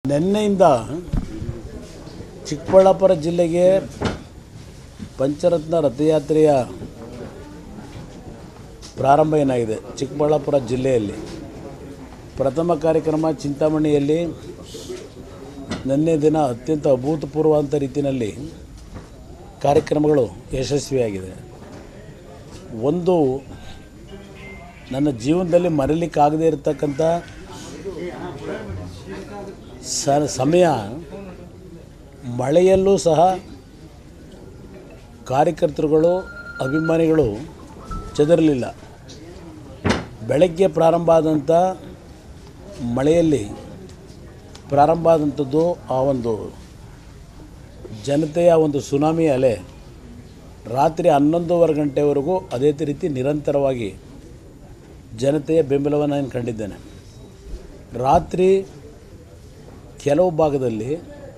ನಿನ್ನೆಯಿಂದ ಚಿಕ್ಕಬಳ್ಳಾಪುರ ಜಿಲ್ಲೆಗೆ ಪಂಚರತ್ನ ರಥಯಾತ್ರೆಯ ಪ್ರಾರಂಭ ಏನಾಗಿದೆ ಚಿಕ್ಕಬಳ್ಳಾಪುರ ಜಿಲ್ಲೆಯಲ್ಲಿ ಪ್ರಥಮ ಕಾರ್ಯಕ್ರಮ ಚಿಂತಾಮಣಿಯಲ್ಲಿ ನಿನ್ನೆ ದಿನ ಅತ್ಯಂತ ಅಭೂತಪೂರ್ವಂತ ರೀತಿಯಲ್ಲಿ ಕಾರ್ಯಕ್ರಮಗಳು ಯಶಸ್ವಿಯಾಗಿದೆ ಒಂದು ನನ್ನ ಜೀವನದಲ್ಲಿ ಮರೀಲಿಕ್ಕಾಗದೇ ಇರತಕ್ಕಂಥ ಸ ಸಮಯ ಮಳೆಯಲ್ಲೂ ಸಹ ಕಾರ್ಯಕರ್ತರುಗಳು ಅಭಿಮಾನಿಗಳು ಚದರಲಿಲ್ಲ ಬೆಳಗ್ಗೆ ಪ್ರಾರಂಭ ಆದಂಥ ಮಳೆಯಲ್ಲಿ ಪ್ರಾರಂಭ ಆದಂಥದ್ದು ಆ ಒಂದು ಜನತೆಯ ಒಂದು ಸುನಾಮಿ ಅಲೆ ರಾತ್ರಿ ಹನ್ನೊಂದೂವರೆ ಗಂಟೆವರೆಗೂ ಅದೇ ರೀತಿ ನಿರಂತರವಾಗಿ ಜನತೆಯ ಬೆಂಬಲವನ್ನು ನಾನು ಕಂಡಿದ್ದೇನೆ ರಾತ್ರಿ ಕೆಲವು ಭಾಗದಲ್ಲಿ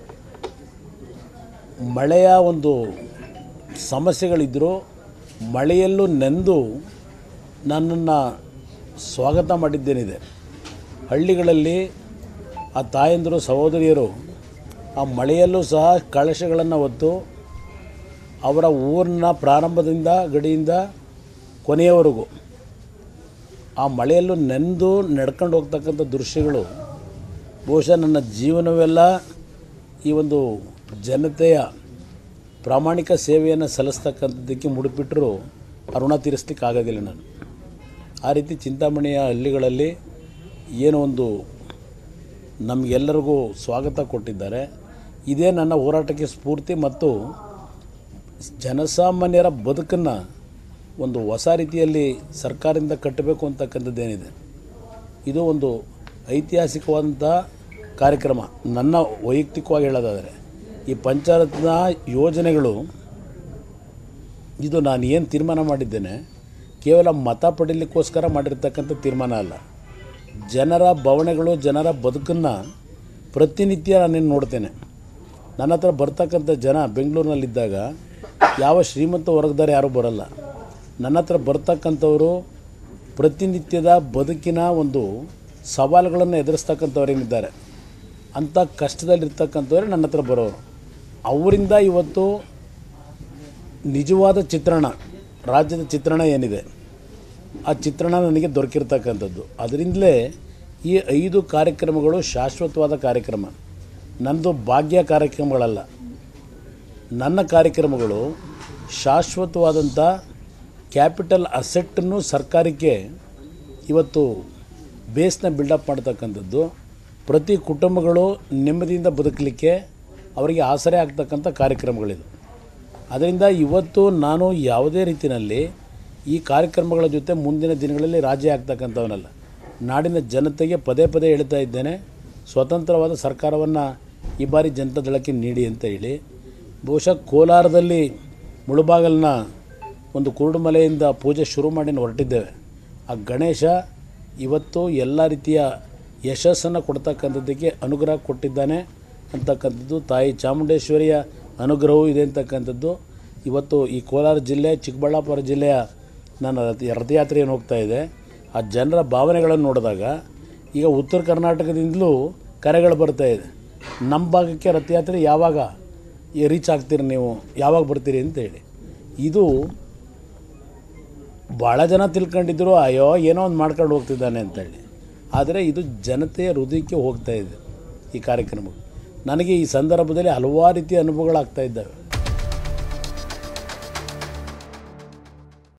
ಮಳೆಯ ಒಂದು ಸಮಸ್ಯೆಗಳಿದ್ದರೂ ಮಳೆಯಲ್ಲೂ ನೆಂದು ನನ್ನನ್ನು ಸ್ವಾಗತ ಮಾಡಿದ್ದೇನಿದೆ ಹಳ್ಳಿಗಳಲ್ಲಿ ಆ ತಾಯಂದಿರು ಸಹೋದರಿಯರು ಆ ಮಳೆಯಲ್ಲೂ ಸಹ ಕಳಶಗಳನ್ನು ಹೊತ್ತು ಅವರ ಊರಿನ ಪ್ರಾರಂಭದಿಂದ ಗಡಿಯಿಂದ ಕೊನೆಯವರೆಗೂ ಆ ಮಳೆಯಲ್ಲೂ ನೆಂದು ನಡ್ಕೊಂಡು ಹೋಗ್ತಕ್ಕಂಥ ದೃಶ್ಯಗಳು ಬಹುಶಃ ನನ್ನ ಜೀವನವೆಲ್ಲ ಈ ಒಂದು ಜನತೆಯ ಪ್ರಾಮಾಣಿಕ ಸೇವೆಯನ್ನು ಸಲ್ಲಿಸ್ತಕ್ಕಂಥದ್ದಕ್ಕೆ ಮುಡಿಪಿಟ್ಟರು ಆ ಋಣ ತೀರಿಸ್ಲಿಕ್ಕೆ ಆಗೋದಿಲ್ಲ ನಾನು ಆ ರೀತಿ ಚಿಂತಾಮಣಿಯ ಹಳ್ಳಿಗಳಲ್ಲಿ ಏನೋ ಒಂದು ನಮಗೆಲ್ಲರಿಗೂ ಸ್ವಾಗತ ಕೊಟ್ಟಿದ್ದಾರೆ ಇದೇ ನನ್ನ ಹೋರಾಟಕ್ಕೆ ಸ್ಫೂರ್ತಿ ಮತ್ತು ಜನಸಾಮಾನ್ಯರ ಬದುಕನ್ನು ಒಂದು ಹೊಸ ರೀತಿಯಲ್ಲಿ ಸರ್ಕಾರದಿಂದ ಕಟ್ಟಬೇಕು ಅಂತಕ್ಕಂಥದ್ದೇನಿದೆ ಇದು ಒಂದು ಐತಿಹಾಸಿಕವಾದಂಥ ಕಾರ್ಯಕ್ರಮ ನನ್ನ ವೈಯಕ್ತಿಕವಾಗಿ ಹೇಳೋದಾದರೆ ಈ ಪಂಚಾಯತ್ನ ಯೋಜನೆಗಳು ಇದು ನಾನು ಏನು ತೀರ್ಮಾನ ಮಾಡಿದ್ದೇನೆ ಕೇವಲ ಮತ ಪಡೀಲಿಕ್ಕೋಸ್ಕರ ಮಾಡಿರ್ತಕ್ಕಂಥ ತೀರ್ಮಾನ ಅಲ್ಲ ಜನರ ಭಾವನೆಗಳು ಜನರ ಬದುಕನ್ನು ಪ್ರತಿನಿತ್ಯ ನಾನೇನು ನೋಡ್ತೇನೆ ನನ್ನ ಹತ್ರ ಬರ್ತಕ್ಕಂಥ ಜನ ಬೆಂಗಳೂರಿನಲ್ಲಿದ್ದಾಗ ಯಾವ ಶ್ರೀಮಂತ ವರ್ಗದವ್ರು ಯಾರೂ ಬರಲ್ಲ ನನ್ನ ಹತ್ರ ಬರ್ತಕ್ಕಂಥವರು ಪ್ರತಿನಿತ್ಯದ ಬದುಕಿನ ಒಂದು ಸವಾಲುಗಳನ್ನು ಎದುರಿಸ್ತಕ್ಕಂಥವ್ರೇನಿದ್ದಾರೆ ಅಂಥ ಕಷ್ಟದಲ್ಲಿರ್ತಕ್ಕಂಥವ್ರೆ ನನ್ನ ಹತ್ರ ಬರೋರು ಅವರಿಂದ ಇವತ್ತು ನಿಜವಾದ ಚಿತ್ರಣ ರಾಜ್ಯದ ಚಿತ್ರಣ ಏನಿದೆ ಆ ಚಿತ್ರಣ ನನಗೆ ದೊರಕಿರ್ತಕ್ಕಂಥದ್ದು ಅದರಿಂದಲೇ ಈ ಐದು ಕಾರ್ಯಕ್ರಮಗಳು ಶಾಶ್ವತವಾದ ಕಾರ್ಯಕ್ರಮ ನನ್ನದು ಭಾಗ್ಯ ಕಾರ್ಯಕ್ರಮಗಳಲ್ಲ ನನ್ನ ಕಾರ್ಯಕ್ರಮಗಳು ಶಾಶ್ವತವಾದಂಥ ಕ್ಯಾಪಿಟಲ್ ಅಸೆಟ್ಟನ್ನು ಸರ್ಕಾರಕ್ಕೆ ಇವತ್ತು ಬೇಸ್ನ ಬಿಲ್ಡಪ್ ಮಾಡ್ತಕ್ಕಂಥದ್ದು ಪ್ರತಿ ಕುಟುಂಬಗಳು ನೆಮ್ಮದಿಯಿಂದ ಬದುಕಲಿಕ್ಕೆ ಅವರಿಗೆ ಆಸರೆ ಆಗ್ತಕ್ಕಂಥ ಕಾರ್ಯಕ್ರಮಗಳಿದು ಅದರಿಂದ ಇವತ್ತು ನಾನು ಯಾವುದೇ ರೀತಿಯಲ್ಲಿ ಈ ಕಾರ್ಯಕ್ರಮಗಳ ಜೊತೆ ಮುಂದಿನ ದಿನಗಳಲ್ಲಿ ರಾಜಿ ಆಗ್ತಕ್ಕಂಥವನಲ್ಲ ನಾಡಿನ ಜನತೆಗೆ ಪದೇ ಪದೇ ಹೇಳ್ತಾ ಇದ್ದೇನೆ ಸ್ವತಂತ್ರವಾದ ಸರ್ಕಾರವನ್ನು ಈ ಬಾರಿ ಜನತಾ ದಳಕ್ಕೆ ನೀಡಿ ಅಂತ ಹೇಳಿ ಬಹುಶಃ ಕೋಲಾರದಲ್ಲಿ ಮುಳುಬಾಗಲಿನ ಒಂದು ಕುರುಡುಮಲೆಯಿಂದ ಪೂಜೆ ಶುರು ಮಾಡಿ ಹೊರಟಿದ್ದೇವೆ ಆ ಗಣೇಶ ಇವತ್ತು ಎಲ್ಲ ರೀತಿಯ ಯಶಸ್ಸನ್ನು ಕೊಡ್ತಕ್ಕಂಥದ್ದಕ್ಕೆ ಅನುಗ್ರಹ ಕೊಟ್ಟಿದ್ದಾನೆ ಅಂತಕ್ಕಂಥದ್ದು ತಾಯಿ ಚಾಮುಂಡೇಶ್ವರಿಯ ಅನುಗ್ರಹವೂ ಇದೆ ಅಂತಕ್ಕಂಥದ್ದು ಇವತ್ತು ಈ ಕೋಲಾರ ಜಿಲ್ಲೆ ಚಿಕ್ಕಬಳ್ಳಾಪುರ ಜಿಲ್ಲೆಯ ನನ್ನ ರಥ ರಥಯಾತ್ರೆ ಏನು ಹೋಗ್ತಾ ಇದೆ ಆ ಜನರ ಭಾವನೆಗಳನ್ನು ನೋಡಿದಾಗ ಈಗ ಉತ್ತರ ಕರ್ನಾಟಕದಿಂದಲೂ ಕರೆಗಳು ಬರ್ತಾ ಇದೆ ನಮ್ಮ ಭಾಗಕ್ಕೆ ರಥಯಾತ್ರೆ ಯಾವಾಗ ರೀಚ್ ಆಗ್ತೀರಿ ನೀವು ಯಾವಾಗ ಬರ್ತೀರಿ ಅಂತೇಳಿ ಇದು ಭಾಳ ಜನ ತಿಳ್ಕೊಂಡಿದ್ರು ಅಯ್ಯೋ ಏನೋ ಒಂದು ಮಾಡ್ಕೊಂಡು ಹೋಗ್ತಿದ್ದಾನೆ ಅಂತೇಳಿ ಆದರೆ ಇದು ಜನತೆಯ ಹೃದಯಕ್ಕೆ ಹೋಗ್ತಾ ಇದೆ ಈ ಕಾರ್ಯಕ್ರಮ ನನಗೆ ಈ ಸಂದರ್ಭದಲ್ಲಿ ಹಲವಾರು ರೀತಿಯ ಅನುಭವಗಳಾಗ್ತಾ ಇದ್ದಾವೆ